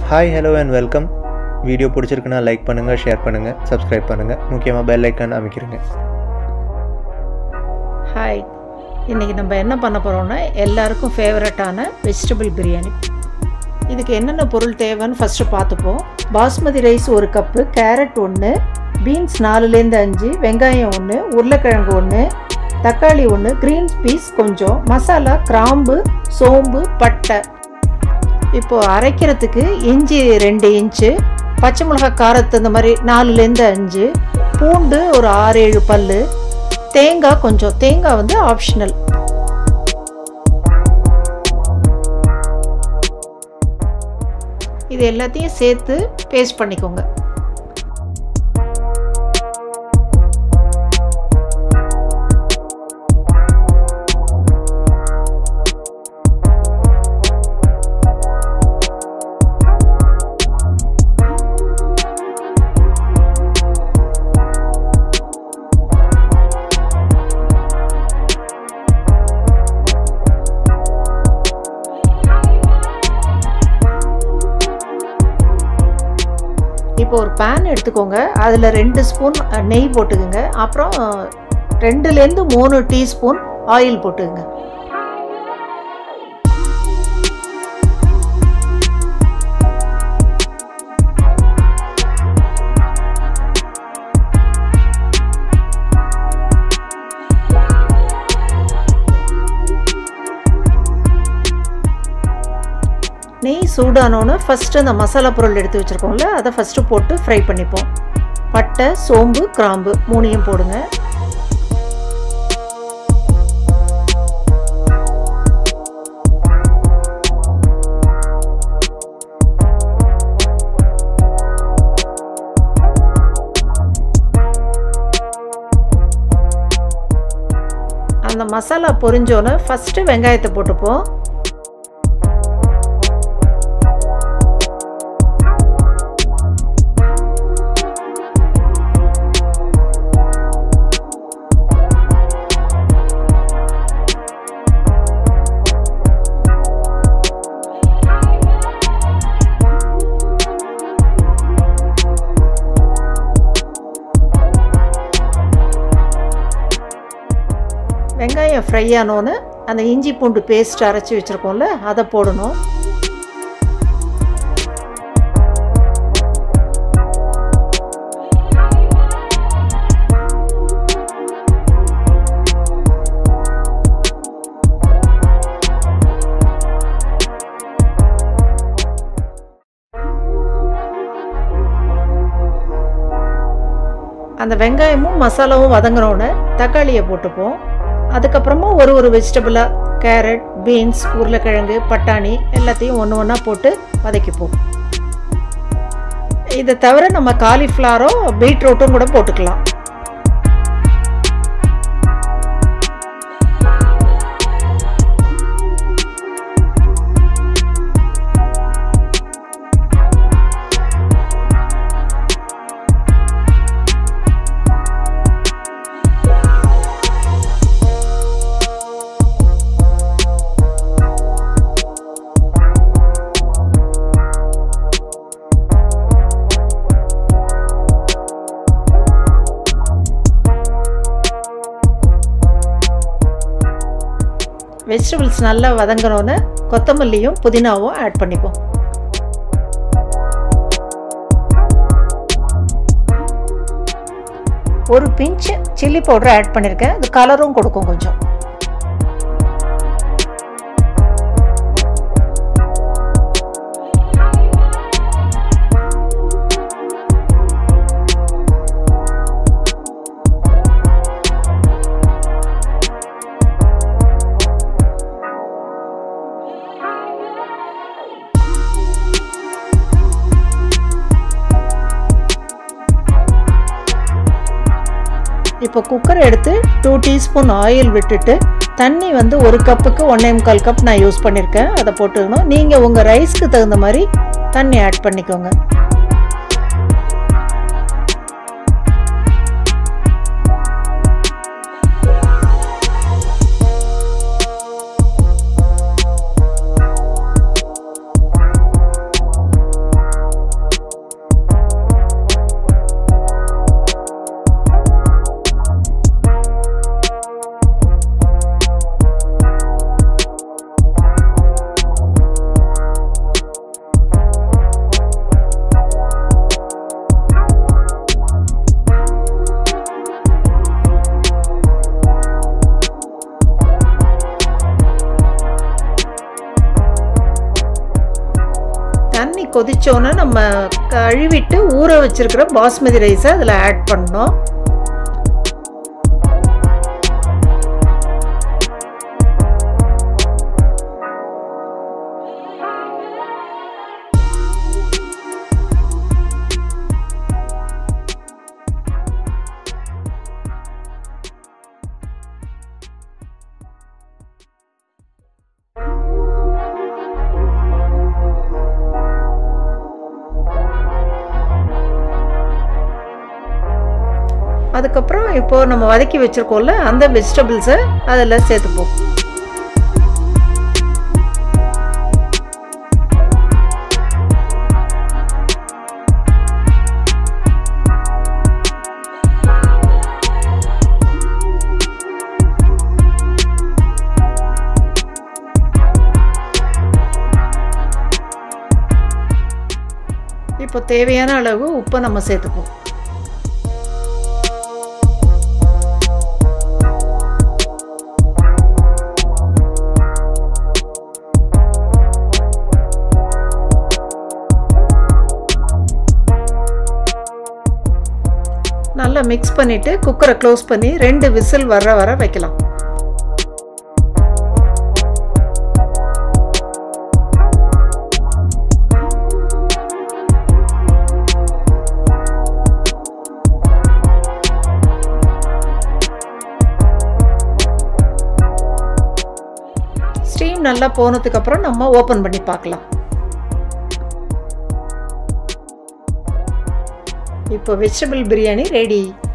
hi hello and welcome video பிடிச்சிருக்குன்னா like பண்ணுங்கள் share பண்ணுங்கள் சப்ஸ்கிரைப் பண்ணுங்கள் முக்கியமாக பெல் ஐக்கான் அமைக்கிறீங்க ஹாய் இன்றைக்கி நம்ம என்ன பண்ண போகிறோம்னா எல்லாருக்கும் ஃபேவரட்டான வெஜிடபிள் பிரியாணி இதுக்கு என்னென்ன பொருள் தேவைன்னு ஃபஸ்ட்டு பார்த்துப்போம் பாஸ்மதி ரைஸ் ஒரு கப்பு கேரட் ஒன்று பீன்ஸ் நாலுலேருந்து அஞ்சு வெங்காயம் ஒன்று உருளைக்கிழங்கு ஒன்று தக்காளி ஒன்று க்ரீன் பீஸ் கொஞ்சம் மசாலா கிராம்பு சோம்பு பட்டை இப்போது அரைக்கிறதுக்கு இஞ்சி ரெண்டு இன்ச்சு பச்சை மிளகாய் காரத்து இந்த மாதிரி நாலுலேருந்து அஞ்சு பூண்டு ஒரு ஆறு ஏழு பல் தேங்காய் கொஞ்சம் தேங்காய் வந்து ஆப்ஷனல் இது எல்லாத்தையும் சேர்த்து பேஸ்ட் பண்ணிக்கோங்க இப்போ ஒரு பேன் எடுத்துக்கோங்க அதில் ரெண்டு ஸ்பூன் நெய் போட்டுக்குங்க அப்புறம் ரெண்டுலேருந்து மூணு டீஸ்பூன் ஆயில் போட்டுக்குங்க நெய் சூடானோன்னு ஃபஸ்ட்டு அந்த மசாலா பொருள் எடுத்து வச்சுருக்கோம்ல அதை ஃபஸ்ட்டு போட்டு ஃப்ரை பண்ணிப்போம் பட்டை சோம்பு கிராம்பு மூணையும் போடுங்க அந்த மசாலா பொரிஞ்சோன்னு ஃபஸ்ட்டு வெங்காயத்தை போட்டுப்போம் வெங்காயம் ஃப்ரை ஆனோன்னு அந்த இஞ்சி பூண்டு பேஸ்ட் அரைச்சி வச்சுருக்கோம்ல அதை போடணும் அந்த வெங்காயமும் மசாலாவும் வதங்கினோடனே தக்காளியை போட்டுப்போம் அதுக்கப்புறமா ஒரு ஒரு வெஜிடபிளாக கேரட் பீன்ஸ் உருளைக்கிழங்கு பட்டாணி எல்லாத்தையும் ஒன்று ஒன்றா போட்டு வதக்கிப்போம் இதை தவிர நம்ம காலிஃப்ளவரும் பீட்ரூட்டும் கூட போட்டுக்கலாம் வெஜிடபிள்ஸ் நல்லா வதங்கினோன்னு கொத்தமல்லியும் புதினாவும் ஆட் பண்ணிப்போம் ஒரு பிஞ்ச் சில்லி பவுடர் ஆட் பண்ணியிருக்கேன் அது கலரும் கொடுக்கும் கொஞ்சம் இப்போ குக்கர் எடுத்து டூ டீஸ்பூன் ஆயில் விட்டுட்டு தண்ணி வந்து ஒரு கப்புக்கு ஒன்றே முக்கால் கப் நான் யூஸ் பண்ணியிருக்கேன் அதை போட்டுக்கணும் நீங்கள் உங்கள் ரைஸ்க்கு தகுந்த மாதிரி தண்ணி ஆட் பண்ணிக்கோங்க தண்ணி கொதிச்சோன்னே நம்ம கழுவிட்டு ஊற வச்சிருக்கிற பாஸ்மதி ரைஸை அதில் ஆட் பண்ணணும் அதுக்கப்புறம் இப்போது நம்ம வதக்கி வச்சுருக்கோம்ல அந்த வெஜிடபிள்ஸை அதில் சேர்த்துப்போம் இப்போ தேவையான அளவு உப்பை நம்ம சேர்த்துப்போம் நல்லா மிக்ஸ் பண்ணிவிட்டு குக்கரை க்ளோஸ் பண்ணி ரெண்டு விசில் வர வர வைக்கலாம் ஸ்டீம் நல்லா போனதுக்கப்புறம் நம்ம ஓப்பன் பண்ணி பார்க்கலாம் இப்போ வெஜிடபிள் பிரியாணி ரெடி